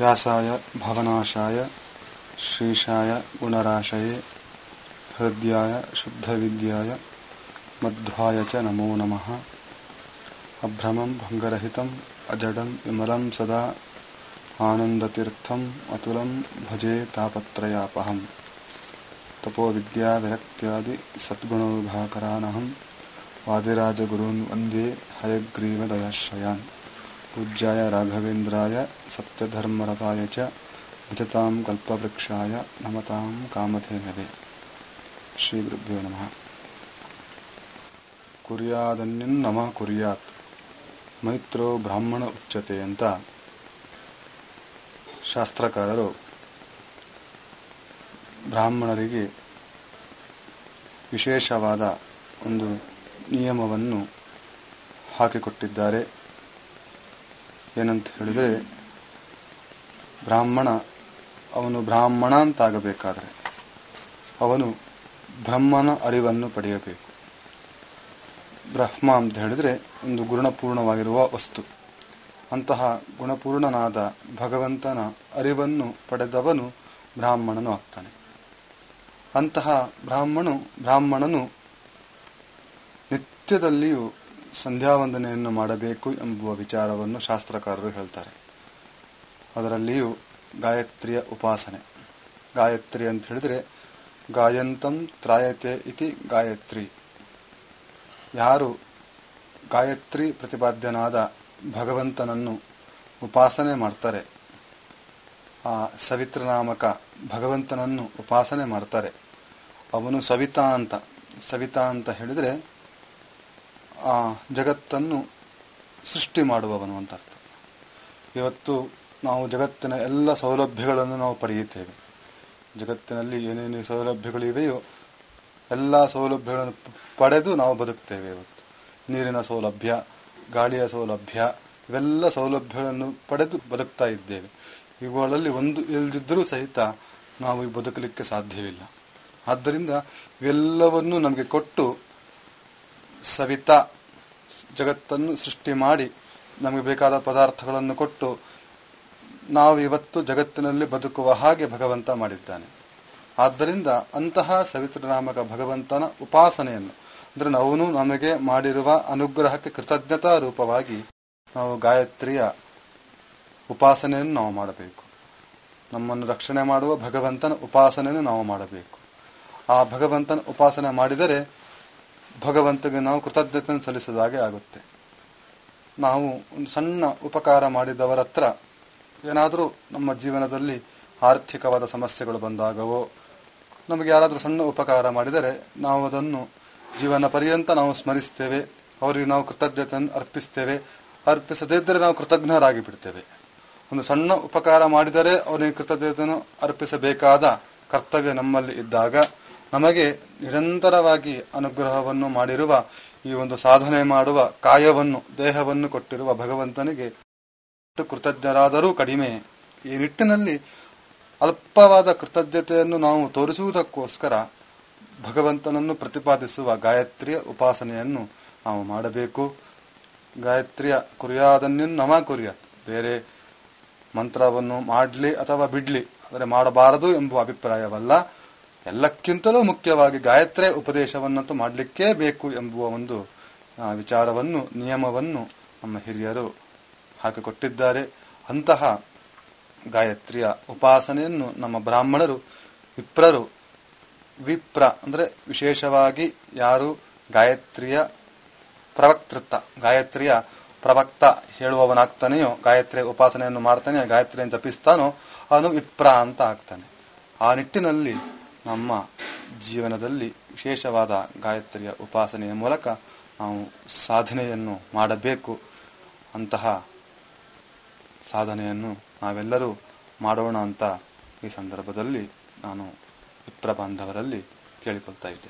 व्यासाय भवनाशाय श्रीशाय गुणराशये हृद्याय शुद्धविद्याय मध्वाय च नमो नमः अभ्रमं भङ्गरहितम् अजडं विमलं सदा आनन्दतीर्थम् अतुलं भजे तापत्रयापहम् तपोविद्याविरक्त्यादि सद्गुणविभाकरानहं वादिराजगुरून् वन्दे हयग्रीवदयाश्रयान् पूज्याय राघवेन्द्राय सत्यधर्मरताय च भजतां कल्पवृक्षाय नमतां कामधेनवे ಶ್ರೀಗುರುಭ್ಯೋ ನಮಃ ಕುರ್ಯಾದನ್ಯನ್ ನಮ ಕುರ್ಯಾತ್ ಮೈತ್ರೋ ಬ್ರಾಹ್ಮಣ ಉಚ್ಚತೆ ಅಂತ ಶಾಸ್ತ್ರಕಾರರು ಬ್ರಾಹ್ಮಣರಿಗೆ ವಿಶೇಷವಾದ ಒಂದು ನಿಯಮವನ್ನು ಹಾಕಿಕೊಟ್ಟಿದ್ದಾರೆ ಏನಂತ ಹೇಳಿದರೆ ಬ್ರಾಹ್ಮಣ ಅವನು ಬ್ರಾಹ್ಮಣ ಅಂತಾಗಬೇಕಾದರೆ ಅವನು ಬ್ರಹ್ಮನ ಅರಿವನ್ನು ಪಡೆಯಬೇಕು ಬ್ರಹ್ಮ ಅಂತ ಹೇಳಿದರೆ ಒಂದು ಗುಣಪೂರ್ಣವಾಗಿರುವ ವಸ್ತು ಅಂತಹ ಗುಣಪೂರ್ಣನಾದ ಭಗವಂತನ ಅರಿವನ್ನು ಪಡೆದವನು ಬ್ರಾಹ್ಮಣನು ಆಗ್ತಾನೆ ಅಂತಹ ಬ್ರಾಹ್ಮಣು ಬ್ರಾಹ್ಮಣನು ನಿತ್ಯದಲ್ಲಿಯೂ ಸಂಧ್ಯಾವಂದನೆಯನ್ನು ಮಾಡಬೇಕು ಎಂಬುವ ವಿಚಾರವನ್ನು ಶಾಸ್ತ್ರಕಾರರು ಹೇಳ್ತಾರೆ ಅದರಲ್ಲಿಯೂ ಗಾಯತ್ರಿಯ ಉಪಾಸನೆ ಗಾಯತ್ರಿ ಅಂತ ಹೇಳಿದರೆ ಗಾಯಂತಂ ತ್ರಾಯತೆ ಇತಿ ಗಾಯತ್ರಿ ಯಾರು ಗಾಯತ್ರಿ ಪ್ರತಿಪಾದ್ಯನಾದ ಭಗವಂತನನ್ನು ಉಪಾಸನೆ ಮಾಡ್ತಾರೆ ಆ ಸವಿತ್ರನಾಮಕ ಭಗವಂತನನ್ನು ಉಪಾಸನೆ ಮಾಡ್ತಾರೆ ಅವನು ಸವಿತಾ ಅಂತ ಸವಿತಾ ಅಂತ ಹೇಳಿದರೆ ಆ ಜಗತ್ತನ್ನು ಸೃಷ್ಟಿ ಮಾಡುವವನು ಅಂತ ಅರ್ಥ ಇವತ್ತು ನಾವು ಜಗತ್ತಿನ ಎಲ್ಲ ಸೌಲಭ್ಯಗಳನ್ನು ನಾವು ಪಡೆಯುತ್ತೇವೆ ಜಗತ್ತಿನಲ್ಲಿ ಏನೇನು ಸೌಲಭ್ಯಗಳಿವೆಯೋ ಎಲ್ಲ ಸೌಲಭ್ಯಗಳನ್ನು ಪಡೆದು ನಾವು ಬದುಕ್ತೇವೆ ಇವತ್ತು ನೀರಿನ ಸೌಲಭ್ಯ ಗಾಳಿಯ ಸೌಲಭ್ಯ ಇವೆಲ್ಲ ಸೌಲಭ್ಯಗಳನ್ನು ಪಡೆದು ಬದುಕ್ತಾ ಇದ್ದೇವೆ ಇವುಗಳಲ್ಲಿ ಒಂದು ಇಲ್ಲದಿದ್ದರೂ ಸಹಿತ ನಾವು ಬದುಕಲಿಕ್ಕೆ ಸಾಧ್ಯವಿಲ್ಲ ಆದ್ದರಿಂದ ಇವೆಲ್ಲವನ್ನು ನಮಗೆ ಕೊಟ್ಟು ಸವಿತಾ ಜಗತ್ತನ್ನು ಸೃಷ್ಟಿ ಮಾಡಿ ನಮಗೆ ಬೇಕಾದ ಪದಾರ್ಥಗಳನ್ನು ಕೊಟ್ಟು ನಾವು ಇವತ್ತು ಜಗತ್ತಿನಲ್ಲಿ ಬದುಕುವ ಹಾಗೆ ಭಗವಂತ ಮಾಡಿದ್ದಾನೆ ಆದ್ದರಿಂದ ಅಂತಹ ಸವಿತ್ರನಾಮಕ ಭಗವಂತನ ಉಪಾಸನೆಯನ್ನು ಅಂದರೆ ಅವನು ನಮಗೆ ಮಾಡಿರುವ ಅನುಗ್ರಹಕ್ಕೆ ಕೃತಜ್ಞತಾ ರೂಪವಾಗಿ ನಾವು ಗಾಯತ್ರಿಯ ಉಪಾಸನೆಯನ್ನು ನಾವು ಮಾಡಬೇಕು ನಮ್ಮನ್ನು ರಕ್ಷಣೆ ಮಾಡುವ ಭಗವಂತನ ಉಪಾಸನೆಯನ್ನು ನಾವು ಮಾಡಬೇಕು ಆ ಭಗವಂತನ ಉಪಾಸನೆ ಮಾಡಿದರೆ ಭಗವಂತಗೆ ನಾವು ಕೃತಜ್ಞತೆಯನ್ನು ಸಲ್ಲಿಸಿದಾಗೆ ಆಗುತ್ತೆ ನಾವು ಒಂದು ಸಣ್ಣ ಉಪಕಾರ ಮಾಡಿದವರ ಹತ್ರ ಏನಾದರೂ ನಮ್ಮ ಜೀವನದಲ್ಲಿ ಆರ್ಥಿಕವಾದ ಸಮಸ್ಯೆಗಳು ಬಂದಾಗವೋ ನಮಗೆ ಯಾರಾದರೂ ಸಣ್ಣ ಉಪಕಾರ ಮಾಡಿದರೆ ನಾವು ಅದನ್ನು ಜೀವನ ಪರ್ಯಂತ ನಾವು ಸ್ಮರಿಸ್ತೇವೆ ಅವರಿಗೆ ನಾವು ಕೃತಜ್ಞತೆಯನ್ನು ಅರ್ಪಿಸ್ತೇವೆ ಅರ್ಪಿಸದೇ ಇದ್ದರೆ ನಾವು ಕೃತಜ್ಞರಾಗಿ ಬಿಡ್ತೇವೆ ಒಂದು ಸಣ್ಣ ಉಪಕಾರ ಮಾಡಿದರೆ ಅವರಿಗೆ ಕೃತಜ್ಞತೆಯನ್ನು ಅರ್ಪಿಸಬೇಕಾದ ಕರ್ತವ್ಯ ನಮ್ಮಲ್ಲಿ ಇದ್ದಾಗ ನಮಗೆ ನಿರಂತರವಾಗಿ ಅನುಗ್ರಹವನ್ನು ಮಾಡಿರುವ ಈ ಒಂದು ಸಾಧನೆ ಮಾಡುವ ಕಾಯವನ್ನು ದೇಹವನ್ನು ಕೊಟ್ಟಿರುವ ಭಗವಂತನಿಗೆ ಕೃತಜ್ಞರಾದರೂ ಕಡಿಮೆ ಈ ನಿಟ್ಟಿನಲ್ಲಿ ಅಲ್ಪವಾದ ಕೃತಜ್ಞತೆಯನ್ನು ನಾವು ತೋರಿಸುವುದಕ್ಕೋಸ್ಕರ ಭಗವಂತನನ್ನು ಪ್ರತಿಪಾದಿಸುವ ಗಾಯತ್ರಿಯ ಉಪಾಸನೆಯನ್ನು ನಾವು ಮಾಡಬೇಕು ಗಾಯತ್ರಿಯ ಕುರಿಯಾದನ್ಯನ್ ನಮ ಕುರಿಯಾತ್ ಬೇರೆ ಮಂತ್ರವನ್ನು ಮಾಡಲಿ ಅಥವಾ ಬಿಡ್ಲಿ ಅಂದರೆ ಮಾಡಬಾರದು ಎಂಬುವ ಅಭಿಪ್ರಾಯವಲ್ಲ ಎಲ್ಲಕ್ಕಿಂತಲೂ ಮುಖ್ಯವಾಗಿ ಗಾಯತ್ರಿ ಉಪದೇಶವನ್ನಂತೂ ಮಾಡಲಿಕ್ಕೇ ಬೇಕು ಎಂಬುವ ಒಂದು ವಿಚಾರವನ್ನು ನಿಯಮವನ್ನು ನಮ್ಮ ಹಿರಿಯರು ಹಾಕಿಕೊಟ್ಟಿದ್ದಾರೆ ಅಂತಹ ಗಾಯತ್ರಿಯ ಉಪಾಸನೆಯನ್ನು ನಮ್ಮ ಬ್ರಾಹ್ಮಣರು ವಿಪ್ರರು ವಿಪ್ರ ಅಂದರೆ ವಿಶೇಷವಾಗಿ ಯಾರು ಗಾಯತ್ರಿಯ ಪ್ರವಕ್ತೃತ್ತ ಗಾಯತ್ರಿಯ ಪ್ರವಕ್ತ ಹೇಳುವವನಾಗ್ತಾನೆಯೋ ಗಾಯತ್ರಿಯ ಉಪಾಸನೆಯನ್ನು ಮಾಡ್ತಾನೆ ಗಾಯತ್ರಿಯನ್ನು ಜಪಿಸ್ತಾನೋ ಅವನು ವಿಪ್ರ ಅಂತ ಆಗ್ತಾನೆ ಆ ನಿಟ್ಟಿನಲ್ಲಿ ನಮ್ಮ ಜೀವನದಲ್ಲಿ ವಿಶೇಷವಾದ ಗಾಯತ್ರಿಯ ಉಪಾಸನೆಯ ಮೂಲಕ ನಾವು ಸಾಧನೆಯನ್ನು ಮಾಡಬೇಕು ಅಂತಹ ಸಾಧನೆಯನ್ನು ನಾವೆಲ್ಲರೂ ಮಾಡೋಣ ಅಂತ ಈ ಸಂದರ್ಭದಲ್ಲಿ ನಾನು ವಿಪ್ರ ಬಾಂಧವರಲ್ಲಿ ಕೇಳಿಕೊಳ್ತಾ ಇದ್ದೆ